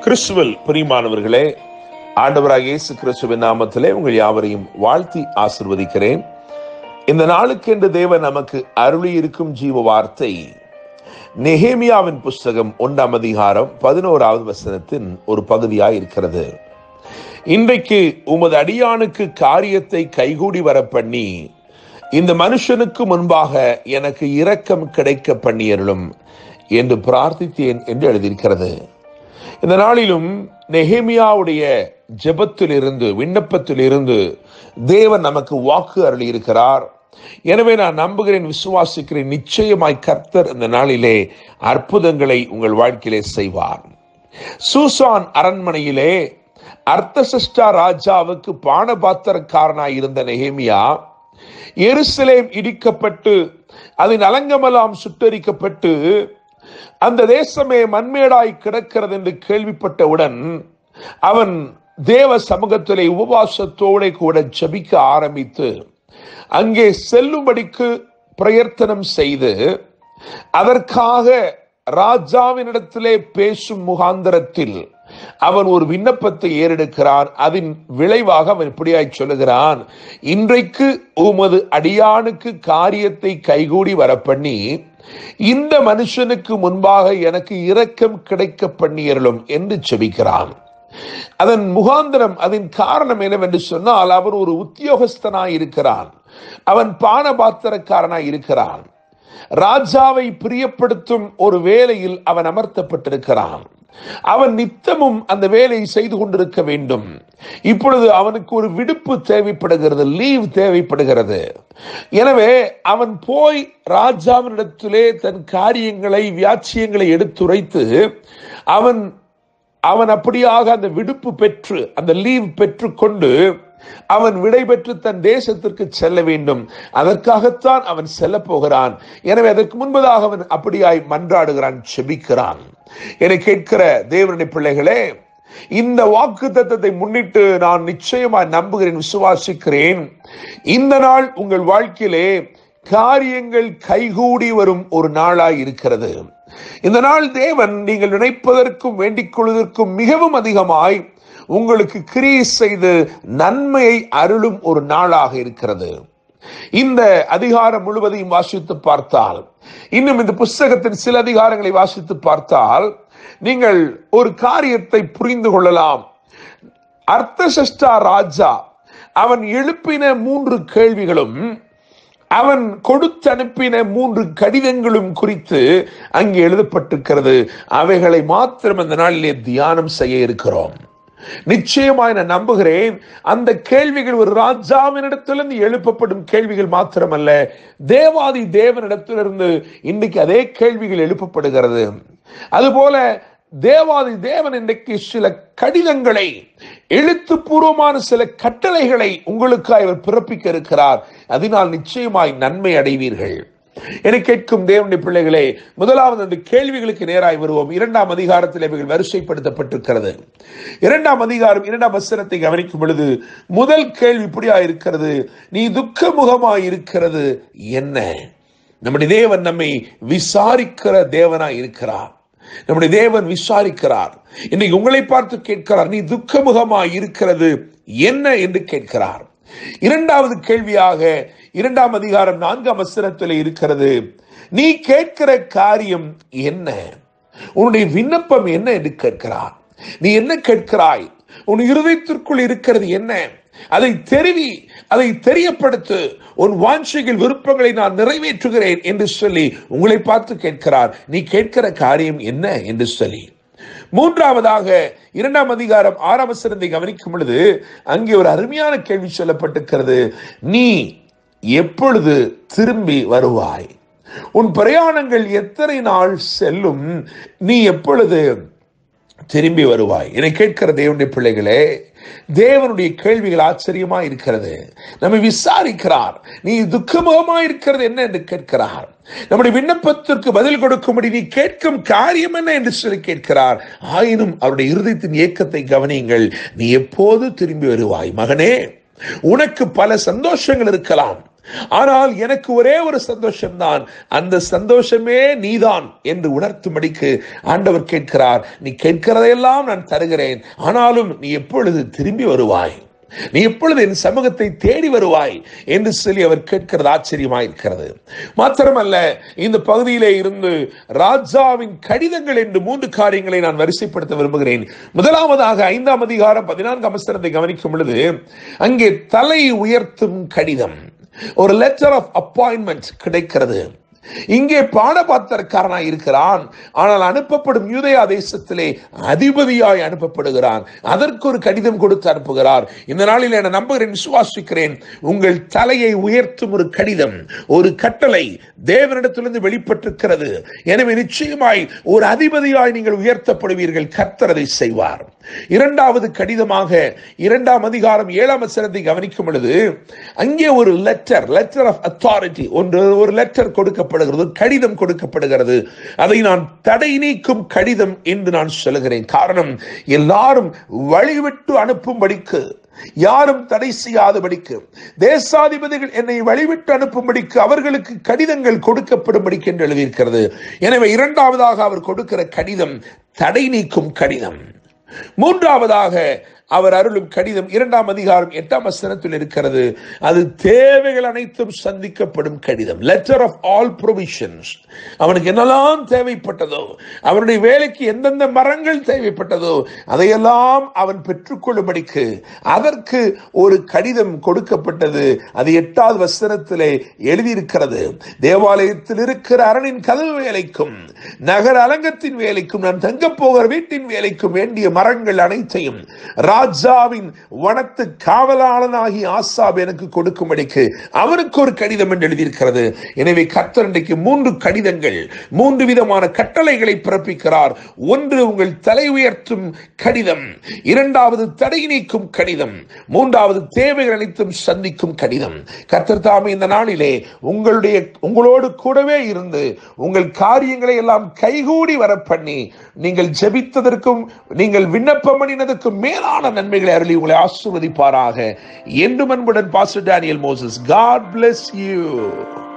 கிறிஸ்துவல் பிரியமானவர்களே ஆண்டவராக இயேசு கிறிஸ்துவின் நாமத்திலே உங்கள் யாவரையும் வாழ்த்தி ஆசிர்வதிக்கிறேன் இந்த நாளுக்கென்று தேவன் நமக்கு அருளி இருக்கும் ஜீவ வார்த்தை நெஹேமியாவின் புஸ்தகம் ஒன்றாம் அதிகாரம் பதினோராவது வசனத்தின் ஒரு பகுதியாய் இருக்கிறது இன்றைக்கு உமது அடியானுக்கு காரியத்தை கைகூடி வர பண்ணி இந்த மனுஷனுக்கு முன்பாக எனக்கு இரக்கம் கிடைக்க பண்ணியருளும் என்று பிரார்த்தித்தேன் என்று எழுதியிருக்கிறது இந்த நாளிலும் நெஹேமியாவுடைய ஜெபத்திலிருந்து விண்ணப்பத்திலிருந்து தேவன் நமக்கு வாக்கு அருளி இருக்கிறார் எனவே நான் நம்புகிறேன் விசுவாசிக்கிறேன் நிச்சயமாய் கர்த்தர் இந்த நாளிலே அற்புதங்களை உங்கள் வாழ்க்கையிலே செய்வார் சூசான் அரண்மனையிலே அர்த்தசஷ்டா ராஜாவுக்கு பானபாத்திரக்காரனாய் இருந்த நெஹேமியா எருசலேம் இடிக்கப்பட்டு அதன் அலங்கமெல்லாம் சுட்டரிக்கப்பட்டு அந்த தேசமே மண்மேடாய் கிடக்கிறது என்று கேள்விப்பட்டவுடன் அவன் தேவ சமூகத்திலே உபவாசத்தோட கூட ஜபிக்க ஆரம்பித்து அங்கே செல்லும்படிக்கு பிரயத்தனம் செய்து அதற்காக ராஜாவினிடத்திலே பேசும் முகாந்தரத்தில் அவன் ஒரு விண்ணப்பத்தை ஏறெடுக்கிறான் அதன் விளைவாக அவன் இப்படியாய் சொல்லுகிறான் இன்றைக்கு உமது அடியானுக்கு காரியத்தை கைகூடி வர பண்ணி இந்த மனுஷனுக்கு முன்பாக எனக்கு இரக்கம் கிடைக்க பண்ணியறலும் என்று செபிக்கிறான் அதன் முகாந்திரம் அதன் காரணம் என்னவென்று சொன்னால் அவன் ஒரு உத்தியோகஸ்தனாய் இருக்கிறான் அவன் பானபாத்திரக்காரனாய் இருக்கிறான் ராஜாவை பிரியப்படுத்தும் ஒரு வேலையில் அவன் அமர்த்தப்பட்டிருக்கிறான் அவன் நித்தமும் அந்த வேலையை செய்து கொண்டிருக்க வேண்டும் இப்பொழுது அவனுக்கு ஒரு விடுப்பு தேவைப்படுகிறது லீவ் தேவைப்படுகிறது எனவே அவன் போய் ராஜாவினிடத்திலே தன் காரியங்களை வியாச்சியங்களை எடுத்துரைத்து அவன் அவன் அப்படியாக அந்த விடுப்பு பெற்று அந்த லீவ் பெற்றுக்கொண்டு அவன் விடைபெற்று தன் தேசத்திற்கு செல்ல வேண்டும் அதற்காகத்தான் அவன் செல்ல போகிறான் எனவே அதற்கு முன்பதாக அவன் அப்படியாய் மன்றாடுகிறான் செபிக்கிறான் என கேட்கிற தேவனுடைய பிள்ளைகளே இந்த வாக்கு தத்தத்தை முன்னிட்டு நான் நிச்சயமாய் நம்புகிறேன் விசுவாசிக்கிறேன் இந்த நாள் உங்கள் வாழ்க்கையிலே காரியங்கள் கைகூடி வரும் ஒரு நாளாய் இருக்கிறது இந்த நாள் தேவன் நீங்கள் நினைப்பதற்கும் வேண்டிக் கொள்வதற்கும் மிகவும் அதிகமாய் உங்களுக்கு கிரியை செய்து நன்மையை அருளும் ஒரு நாளாக இருக்கிறது இந்த அதிகாரம் முழுவதையும் வாசித்து பார்த்தால் இன்னும் இந்த புஸ்தகத்தின் சில அதிகாரங்களை வாசித்து பார்த்தால் நீங்கள் ஒரு காரியத்தை புரிந்து கொள்ளலாம் அர்த்தசஷ்டா ராஜா அவன் எழுப்பின மூன்று கேள்விகளும் அவன் கொடுத்து அனுப்பின மூன்று கடிதங்களும் குறித்து அங்கே எழுதப்பட்டிருக்கிறது அவைகளை மாத்திரம் அந்த நாளிலே தியானம் செய்ய இருக்கிறோம் நிச்சயமாய் நான் நம்புகிறேன் அந்த கேள்விகள் ஒரு ராஜாவினிடத்திலிருந்து எழுப்பப்படும் கேள்விகள் மாத்திரமல்ல தேவாதி தேவனிடத்திலிருந்து இன்னைக்கு அதே கேள்விகள் எழுப்பப்படுகிறது அதுபோல தேவாதி தேவன் இன்றைக்கு சில கடிதங்களை எழுத்துப்பூர்வமான சில கட்டளைகளை உங்களுக்காக அவர் பிறப்பிக்க இருக்கிறார் அதனால் நிச்சயமாய் நன்மை அடைவீர்கள் என கேட்கும் தேவனுடைய பிள்ளைகளே முதலாவது அந்த கேள்விகளுக்கு நேராய் வருவோம் இரண்டாம் அதிகாரத்தில் இவைகள் வரிசைப்படுத்தப்பட்டிருக்கிறது இரண்டாம் அதிகாரம் இரண்டாம் வசனத்தை கவனிக்கும் பொழுது முதல் கேள்வி இப்படியா இருக்கிறது நீ துக்க முகமாய் இருக்கிறது என்ன நம்முடைய தேவன் நம்மை விசாரிக்கிற தேவனாய் இருக்கிறார் நம்முடைய தேவன் விசாரிக்கிறார் இன்னைக்கு உங்களை பார்த்து கேட்கிறார் நீ துக்கமுகமாய் இருக்கிறது என்ன என்று கேட்கிறார் இரண்டாவது கேள்வியாக இரண்டாம் அதிகாரம் நான்காம் வசனத்தில் இருக்கிறது நீ கேட்கிற காரியம் என்ன உன்னுடைய விண்ணப்பம் என்ன என்று கேட்கிறார் நீ என்ன கேட்கிறாய் உன் இருதயத்திற்குள் இருக்கிறது என்ன அதை தெரிவி அதை தெரியப்படுத்து உன் வாஞ்சைகள் விருப்பங்களை நான் நிறைவேற்றுகிறேன் என்று சொல்லி உங்களை பார்த்து கேட்கிறார் நீ கேட்கிற காரியம் என்ன என்று சொல்லி மூன்றாவதாக இரண்டாம் அதிகாரம் ஆறாம் வசனத்தை கவனிக்கும் பொழுது அங்கே ஒரு அருமையான கேள்வி சொல்லப்பட்டிருக்கிறது நீ எப்பொழுது திரும்பி வருவாய் உன் பிரயாணங்கள் எத்தனை நாள் செல்லும் நீ எப்பொழுது திரும்பி வருவாய் என்னை கேட்கிற தேவனுடைய பிள்ளைகளே தேவனுடைய கேள்விகள் ஆச்சரியமா இருக்கிறது நம்மை விசாரிக்கிறார் நீ துக்கமுகமா இருக்கிறது என்ன என்று கேட்கிறார் நம்முடைய விண்ணப்பத்திற்கு பதில் கொடுக்கும்படி நீ கேட்கும் காரியம் என்ன என்று சொல்லி கேட்கிறார் ஆயினும் அவருடைய இருதயத்தின் இயக்கத்தை கவனியுங்கள் நீ எப்போது திரும்பி வருவாய் மகனே உனக்கு பல சந்தோஷங்கள் இருக்கலாம் ஆனால் எனக்கு ஒரே ஒரு சந்தோஷம்தான் அந்த சந்தோஷமே நீதான் என்று உணர்த்தும்படிக்கு ஆண்டவர் கேட்கிறார் நீ கேட்கிறதையெல்லாம் நான் தருகிறேன் ஆனாலும் நீ எப்பொழுது திரும்பி வருவாய் நீ எப்பொழுது என் சமூகத்தை தேடி வருவாய் என்று சொல்லி அவர் கேட்கிறது ஆச்சரியமாயிருக்கிறது மாத்திரமல்ல இந்த பகுதியிலே இருந்து ராஜாவின் கடிதங்கள் என்று மூன்று காரியங்களை நான் வரிசைப்படுத்த விரும்புகிறேன் முதலாவதாக ஐந்தாம் அதிகாரம் பதினான்காம் அவசரத்தை கவனிக்கும் பொழுது அங்கே தலை உயர்த்தும் கடிதம் ஒரு லெட்டர் ஆஃப் அப்பாயின்மெண்ட் கிடைக்கிறது இங்கே பாடபாத்திரக்காரனாய் இருக்கிறான் ஆனால் அனுப்பப்படும் யூதயா தேசத்திலே அதிபதியாய் அனுப்பப்படுகிறான் அதற்கு ஒரு கடிதம் கொடுத்து அனுப்புகிறார் இந்த நாளில் என நம்புகிறேன் விசுவாசிக்கிறேன் உங்கள் தலையை உயர்த்தும் ஒரு கடிதம் ஒரு கட்டளை தேவனிடத்திலிருந்து வெளிப்பட்டிருக்கிறது எனவே நிச்சயமாய் ஒரு அதிபதியாய் நீங்கள் உயர்த்தப்படுவீர்கள் கர்த்தரதை செய்வார் இரண்டாவது கடிதமாக இரண்டாம் அதிகாரம் ஏழாம் வசனத்தை கவனிக்கும் பொழுது அங்கே ஒரு லெட்டர் லெட்டர் ஆஃப் அத்தாரிட்டி ஒன்று ஒரு லெட்டர் கொடுக்கப்படுகிறது கடிதம் கொடுக்கப்படுகிறது அதை நான் தடை நீக்கும் கடிதம் என்று நான் சொல்லுகிறேன் காரணம் எல்லாரும் வழிவிட்டு அனுப்பும்படிக்கு யாரும் தடை செய்யாதபடிக்கு தேசாதிபதிகள் என்னை வழிவிட்டு அனுப்பும்படிக்கு அவர்களுக்கு கடிதங்கள் கொடுக்கப்படும்படிக்கு என்று எழுதியிருக்கிறது எனவே இரண்டாவதாக அவர் கொடுக்கிற கடிதம் தடை நீக்கும் கடிதம் மூன்றாவதாக அவர் அருளும் கடிதம் இரண்டாம் அதிகாரம் எட்டாம் வசனத்தில் இருக்கிறது அது தேவைகள் அனைத்தும் சந்திக்கப்படும் கடிதம் லெட்டர் ஆஃப் ஆல் ப்ரொவிஷன்ஸ் அவனுக்கு என்னெல்லாம் தேவைப்பட்டதோ அவனுடைய வேலைக்கு எந்தெந்த மரங்கள் தேவைப்பட்டதோ அதையெல்லாம் அவன் பெற்றுக்கொள்ளும்படிக்கு அதற்கு ஒரு கடிதம் கொடுக்கப்பட்டது அது எட்டாவது வசனத்திலே எழுதியிருக்கிறது தேவாலயத்தில் இருக்கிற அரணின் கதவு வேலைக்கும் நகர அலங்கத்தின் வேலைக்கும் நான் தங்கப் போகிற வீட்டின் வேலைக்கும் வேண்டிய மரங்கள் அனைத்தையும் ராஜாவின் வனத்து காவலாளனாகி ஆசாப் எனக்கு கொடுக்கும்படிக்கு அவனுக்கு ஒரு கடிதம் என்று எழுதியிருக்கிறது எனவே கர்த்தர் இன்றைக்கு மூன்று கடிதங்கள் மூன்று விதமான கட்டளைகளை பிறப்பிக்கிறார் ஒன்று உங்கள் தலை உயர்த்தும் கடிதம் இரண்டாவது தடை நீக்கும் கடிதம் மூன்றாவது தேவைகள் அனைத்தும் சந்திக்கும் கடிதம் கர்த்தர் தாமே இந்த நாளிலே உங்களுடைய உங்களோடு கூடவே இருந்து உங்கள் காரியங்களை எல்லாம் கைகூடி வர பண்ணி நீங்கள் ஜெபித்ததற்கும் நீங்கள் விண்ணப்பம் பண்ணினதற்கும் மேலான நன்மைகளை அருளி உங்களை ஆசிர்வதிப்பாராக என்று அன்புடன் pastor Daniel Moses God bless you